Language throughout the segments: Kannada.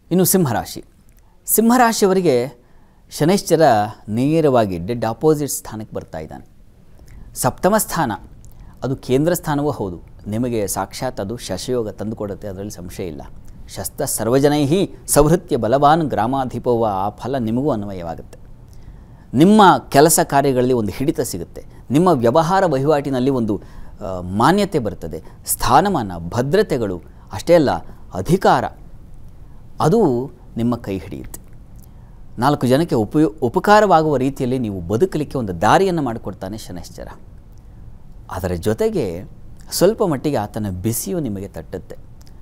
ಇನ್ನು ಸಿಂಹರಾಶಿ ಸಿಂಹರಾಶಿಯವರಿಗೆ ಶನೈಶ್ಚರ ನೇರವಾಗಿ ಡೆಡ್ ಆಪೋಸಿಟ್ ಸ್ಥಾನಕ್ಕೆ ಬರ್ತಾ ಇದ್ದಾನೆ ಸಪ್ತಮ ಸ್ಥಾನ ಅದು ಕೇಂದ್ರ ಸ್ಥಾನವೂ ಹೌದು ನಿಮಗೆ ಸಾಕ್ಷಾತ್ ಅದು ಶಶಯೋಗ ತಂದುಕೊಡುತ್ತೆ ಅದರಲ್ಲಿ ಸಂಶಯ ಇಲ್ಲ ಶಸ್ತ್ರ ಸರ್ವಜನೈಹಿ ಸೌಹೃತ್ಯ ಬಲವಾನ್ ಗ್ರಾಮಾಧಿಪವ ಆ ಫಲ ನಿಮಗೂ ಅನ್ವಯವಾಗುತ್ತೆ ನಿಮ್ಮ ಕೆಲಸ ಕಾರ್ಯಗಳಲ್ಲಿ ಒಂದು ಹಿಡಿತ ಸಿಗುತ್ತೆ ನಿಮ್ಮ ವ್ಯವಹಾರ ವಹಿವಾಟಿನಲ್ಲಿ ಒಂದು ಆ, ಮಾನ್ಯತೆ ಬರ್ತದೆ ಸ್ಥಾನಮಾನ ಭದ್ರತೆಗಳು ಅಷ್ಟೇ ಅಲ್ಲ ಅಧಿಕಾರ ಅದು ನಿಮ್ಮ ಕೈ ಹಿಡಿಯುತ್ತೆ ನಾಲ್ಕು ಜನಕ್ಕೆ ಉಪಯೋ ಉಪಕಾರವಾಗುವ ರೀತಿಯಲ್ಲಿ ನೀವು ಬದುಕಲಿಕ್ಕೆ ಒಂದು ದಾರಿಯನ್ನು ಮಾಡಿಕೊಡ್ತಾನೆ ಶನೈಶ್ಚರ ಅದರ ಜೊತೆಗೆ ಸ್ವಲ್ಪ ಮಟ್ಟಿಗೆ ಆತನ ಬಿಸಿಯು ನಿಮಗೆ ತಟ್ಟುತ್ತೆ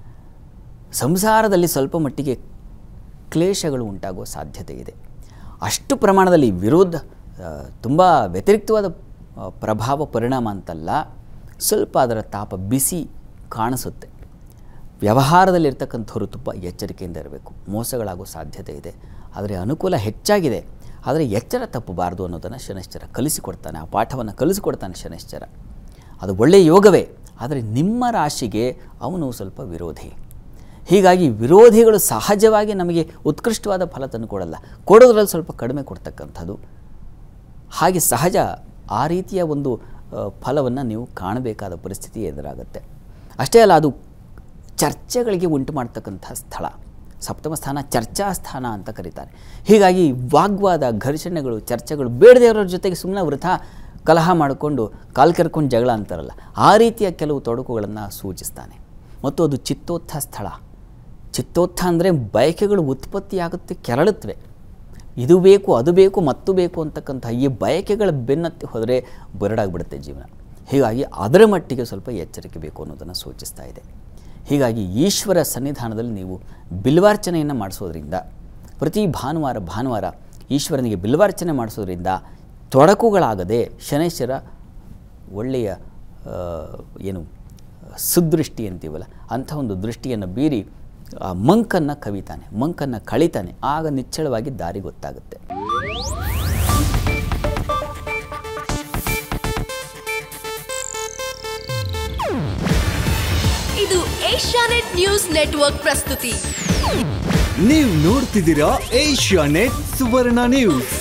ಸಂಸಾರದಲ್ಲಿ ಸ್ವಲ್ಪ ಮಟ್ಟಿಗೆ ಕ್ಲೇಶಗಳು ಉಂಟಾಗುವ ಸಾಧ್ಯತೆ ಇದೆ ಅಷ್ಟು ಪ್ರಮಾಣದಲ್ಲಿ ವಿರೋಧ ತುಂಬ ವ್ಯತಿರಿಕ್ತವಾದ ಆ, ಪ್ರಭಾವ ಪರಿಣಾಮ ಅಂತಲ್ಲ ಸ್ವಲ್ಪ ಅದರ ತಾಪ ಬಿಸಿ ಕಾಣಿಸುತ್ತೆ ವ್ಯವಹಾರದಲ್ಲಿರ್ತಕ್ಕಂಥವ್ರು ತುಂಬ ಎಚ್ಚರಿಕೆಯಿಂದ ಇರಬೇಕು ಮೋಸಗಳಾಗೋ ಸಾಧ್ಯತೆ ಇದೆ ಆದರೆ ಅನುಕೂಲ ಹೆಚ್ಚಾಗಿದೆ ಆದರೆ ಎಚ್ಚರ ತಪ್ಪಬಾರದು ಅನ್ನೋದನ್ನು ಶನೈಶ್ಚರ ಕಲಿಸಿಕೊಡ್ತಾನೆ ಆ ಪಾಠವನ್ನು ಕಲಿಸಿಕೊಡ್ತಾನೆ ಶನೈಶ್ಚರ ಅದು ಒಳ್ಳೆಯ ಯೋಗವೇ ಆದರೆ ನಿಮ್ಮ ರಾಶಿಗೆ ಅವನು ಸ್ವಲ್ಪ ವಿರೋಧಿ ಹೀಗಾಗಿ ವಿರೋಧಿಗಳು ಸಹಜವಾಗಿ ನಮಗೆ ಉತ್ಕೃಷ್ಟವಾದ ಫಲ ತಂದು ಕೊಡಲ್ಲ ಕೊಡೋದ್ರಲ್ಲಿ ಸ್ವಲ್ಪ ಕಡಿಮೆ ಕೊಡ್ತಕ್ಕಂಥದ್ದು ಹಾಗೆ ಸಹಜ ಆ ರೀತಿಯ ಒಂದು ಫಲವನ್ನು ನೀವು ಕಾಣಬೇಕಾದ ಪರಿಸ್ಥಿತಿ ಎದುರಾಗುತ್ತೆ ಅಷ್ಟೇ ಅಲ್ಲ ಅದು ಚರ್ಚೆಗಳಿಗೆ ಉಂಟು ಮಾಡ್ತಕ್ಕಂಥ ಸ್ಥಳ ಸಪ್ತಮ ಸ್ಥಾನ ಚರ್ಚಾ ಸ್ಥಾನ ಅಂತ ಕರೀತಾರೆ ಹೀಗಾಗಿ ವಾಗ್ವಾದ ಘರ್ಷಣೆಗಳು ಚರ್ಚೆಗಳು ಬೇಡದೇ ಇರೋರ ಜೊತೆಗೆ ಸುಮ್ಮನೆ ವೃಥಾ ಕಲಹ ಮಾಡಿಕೊಂಡು ಕಾಲು ಕೆರ್ಕೊಂಡು ಜಗಳ ಅಂತಾರಲ್ಲ ಆ ರೀತಿಯ ಕೆಲವು ತೊಡಕುಗಳನ್ನು ಸೂಚಿಸ್ತಾನೆ ಮತ್ತು ಅದು ಚಿತ್ತೋತ್ಥ ಸ್ಥಳ ಚಿತ್ತೋತ್ಥ ಅಂದರೆ ಬಯಕೆಗಳು ಉತ್ಪತ್ತಿಯಾಗುತ್ತೆ ಕೆರಳುತ್ತವೆ ಇದು ಬೇಕು ಅದು ಬೇಕು ಮತ್ತು ಬೇಕು ಅಂತಕ್ಕಂಥ ಈ ಬಯಕೆಗಳ ಬೆನ್ನತ್ತಿ ಹೋದರೆ ಬರಡಾಗ್ಬಿಡುತ್ತೆ ಜೀವನ ಹೀಗಾಗಿ ಅದರ ಮಟ್ಟಿಗೆ ಸ್ವಲ್ಪ ಎಚ್ಚರಿಕೆ ಬೇಕು ಅನ್ನೋದನ್ನು ಸೂಚಿಸ್ತಾ ಇದೆ ಹೀಗಾಗಿ ಈಶ್ವರ ಸನ್ನಿಧಾನದಲ್ಲಿ ನೀವು ಬಿಲ್ವಾರ್ಚನೆಯನ್ನು ಮಾಡಿಸೋದ್ರಿಂದ ಪ್ರತಿ ಭಾನುವಾರ ಭಾನುವಾರ ಈಶ್ವರನಿಗೆ ಬಿಲ್ವಾರ್ಚನೆ ಮಾಡಿಸೋದ್ರಿಂದ ತೊಡಕುಗಳಾಗದೆ ಶನೇಶ್ವರ ಒಳ್ಳೆಯ ಆ, ಏನು ಸುದೃಷ್ಟಿ ಅಂತೀವಲ್ಲ ಅಂಥ ಒಂದು ದೃಷ್ಟಿಯನ್ನು ಬೀರಿ ಆ ಮಂಕನ್ನು ಕವಿತಾನೆ ಮಂಕನ್ನು ಕಳಿತಾನೆ ಆಗ ನಿಚ್ಚಳವಾಗಿ ದಾರಿ ಗೊತ್ತಾಗುತ್ತೆ ಇದು ಏಷ್ಯಾನೆಟ್ ನ್ಯೂಸ್ ನೆಟ್ವರ್ಕ್ ಪ್ರಸ್ತುತಿ ನೀವು ನೋಡ್ತಿದ್ದೀರಾ ಏಷ್ಯಾ ನೆಟ್ ಸುವರ್ಣ ನ್ಯೂಸ್